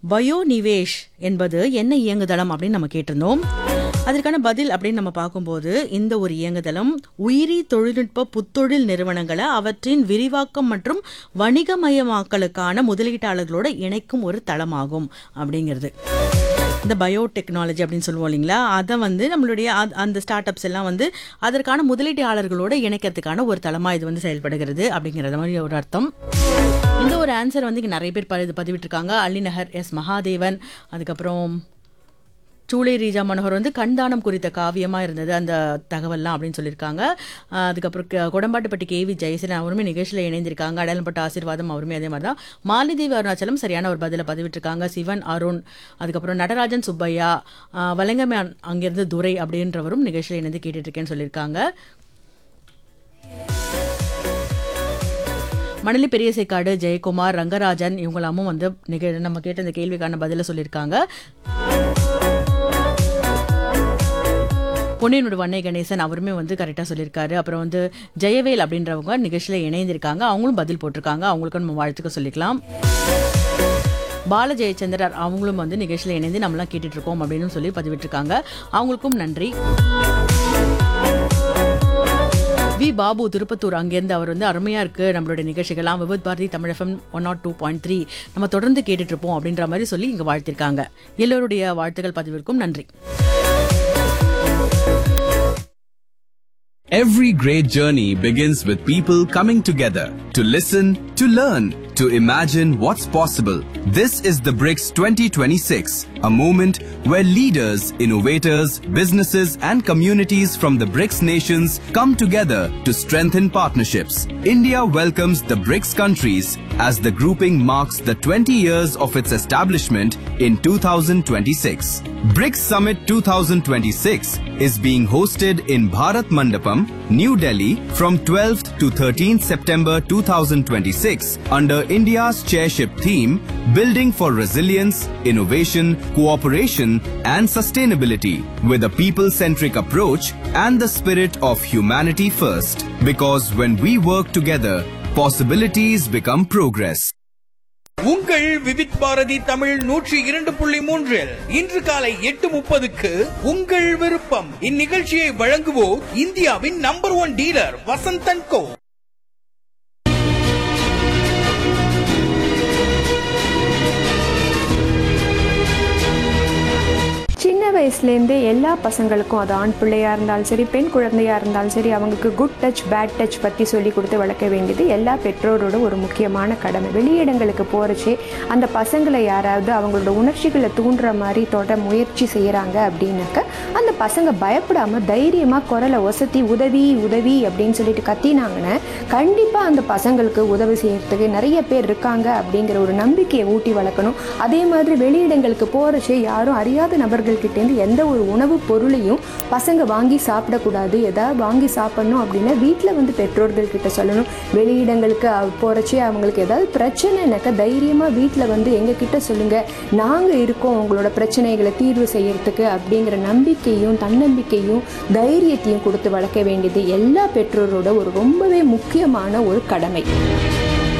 பயோநிவேஷ் என்பது என்ன இயங்குதளம் அப்படின்னு நம்ம கேட்டிருந்தோம் அதற்கான பதில் அப்படின்னு நம்ம பார்க்கும்போது இந்த ஒரு இயங்குதளம் உயிரி தொழில்நுட்ப புத்தொழில் நிறுவனங்களை அவற்றின் விரிவாக்கம் மற்றும் வணிகமயமாக்கலுக்கான முதலீட்டாளர்களோட இணைக்கும் ஒரு தளமாகும் அப்படிங்கிறது இந்த பயோடெக்னாலஜி அப்படின்னு சொல்லுவோம் இல்லைங்களா அதை வந்து நம்மளுடைய அ- அந்த ஸ்டார்ட் அப்ஸ் எல்லாம் வந்து அதற்கான முதலீட்டாளர்களோட இணைக்கிறதுக்கான ஒரு தளமா இது வந்து செயல்படுகிறது அப்படிங்கிறது மாதிரி ஒரு அர்த்தம் இந்த ஒரு ஆன்சர் வந்து இங்கே நிறைய பேர் பதி பதிவிட்டிருக்காங்க அள்ளிநகர் எஸ் மகாதேவன் அதுக்கப்புறம் சூளை ரீஜா மனோகர் வந்து கண்தானம் குறித்த காவியமாக இருந்தது அந்த தகவல்லாம் அப்படின்னு சொல்லியிருக்காங்க ஆஹ் அதுக்கப்புறம் க- கொடம்பாட்டுப்பட்டி கேவி ஜெயசீலன் அவருமே நிகழ்ச்சியில் இணைந்திருக்காங்க அடையாளப்பட்ட ஆசீர்வாதம் அவருமே அதே மாதிரி தான் மாலிதேவி அருணாச்சலம் சரியான ஒரு பதிலை பதிவிட்டிருக்காங்க சிவன் அருண் அதுக்கப்புறம் நடராஜன் சுப்பையா ஆஹ் வலங்கமே அங்- அங்கிருந்து துரை அப்படின்றவரும் நிகழ்ச்சியில் இணைந்து கேட்டுட்டு இருக்கேன்னு சொல்லியிருக்காங்க மணலி பெரியசைக்காடு ஜெயக்குமார் ரங்கராஜன் இவங்களாமும் வந்து நிக நம்ம கேட்ட இந்த கேள்விக்கான பதிலை சொல்லியிருக்காங்க பொன்னியினோட வண்ணை கணேசன் அவருமே வந்து கரெக்டாக சொல்லியிருக்காரு அப்புறம் வந்து ஜெயவேல் அப்படின்றவங்க நிகழ்ச்சியில் இணைந்திருக்காங்க அவங்களும் பதில் போட்டிருக்காங்க அவங்களுக்கும் நம்ம வாழ்த்துக்க சொல்லிக்கலாம் பால ஜெயச்சந்திரர் அவங்களும் வந்து நிகழ்ச்சியில் இணைந்து நம்மளாம் கேட்டுட்டு இருக்கோம் அப்படின்னு சொல்லி பதிவிட்டிருக்காங்க அவங்களுக்கும் நன்றி வி பாபு திருப்பத்தூர் அங்கேருந்து அவர் வந்து அருமையா இருக்கு நம்மளுடைய நிகழ்ச்சிகள்லாம் Vividh Bharati Tamil FM one nought two point three நம்ம தொடர்ந்து கேட்டுட்டு இருப்போம் அப்படின்ற மாதிரி சொல்லி இங்க வாழ்த்திருக்காங்க எல்லோருடைய வாழ்த்துக்கள் பதிவிற்கும் நன்றி Every great journey begins with people coming together to listen, to learn, to imagine what's possible. This is the BRICS 2026, a moment where leaders, innovators, businesses, and communities from the BRICS nations come together to strengthen partnerships. India welcomes the BRICS countries as the grouping marks the 20 years of its establishment in 2026. BRICS Summit 2026 is being hosted in Bharat Mandapam, New Delhi from 12th to 13th September 2026 under India's chairship theme Building for Resilience, Innovation, Cooperation and Sustainability with a people-centric approach and the spirit of humanity first. Because when we work together, possibilities become progress. உங்கள் விவித் பாரதி தமிழ் நூற்றி இரண்டு புள்ளி மூன்றில் இன்று காலை எட்டு முப்பதுக்கு உங்கள் விருப்பம் இந்நிகழ்ச்சியை வழங்குவோர் இந்தியாவின் number one dealer Vasanthan co சின்ன வயசுலேருந்தே எல்லா பசங்களுக்கும் அது ஆண் பிள்ளையாக இருந்தாலும் சரி பெண் குழந்தையாக இருந்தாலும் சரி அவங்களுக்கு குட் டச் பேட் டச் பற்றி சொல்லி கொடுத்து வளர்க்க வேண்டியது எல்லா பெற்றோரோட ஒரு முக்கியமான கடமை வெளியிடங்களுக்கு போகிறச்சே அந்த பசங்களை யாராவது அவங்களோட உணர்ச்சிகளை தூண்டுற மாதிரி தொட முயற்சி செய்கிறாங்க அப்படின்னாக்க அந்த பசங்க பயப்படாமல் தைரியமாக குரலை ஒசத்தி உதவி உதவி அப்படின்னு சொல்லிட்டு கத்தினாங்கன்னா கண்டிப்பாக அந்த பசங்களுக்கு உதவி செய்யறதுக்கு நிறைய பேர் இருக்காங்க அப்படிங்கிற ஒரு நம்பிக்கையை ஊட்டி வளர்க்கணும் அதே மாதிரி வெளியிடங்களுக்கு போகிறச்சே யாரும் அறியாத நபர்கள்கிட்டேருந்து எந்த ஒரு உணவுப் பொருளையும் பசங்க வாங்கி சாப்பிடக்கூடாது எதாவது வாங்கி சாப்பிடணும் அப்படின்னா வீட்டில் வந்து பெற்றோர்கள் கிட்ட சொல்லணும் வெளியிடங்களுக்கு போகிறச்சே அவங்களுக்கு ஏதாவது பிரச்சனைனாக்கா தைரியமாக வீட்டில் வந்து எங்ககிட்ட சொல்லுங்கள் நாங்கள் இருக்கோம் உங்களோட பிரச்சனைகளை தீர்வு செய்யறதுக்கு அப்படிங்கிற நம்பிக்கையும் தன்னம்பிக்கையும் தைரியத்தையும் கொடுத்து வளர்க்க வேண்டியது எல்லா பெற்றோரோட ஒரு ரொம்பவே முக்கியமான ஒரு கடமை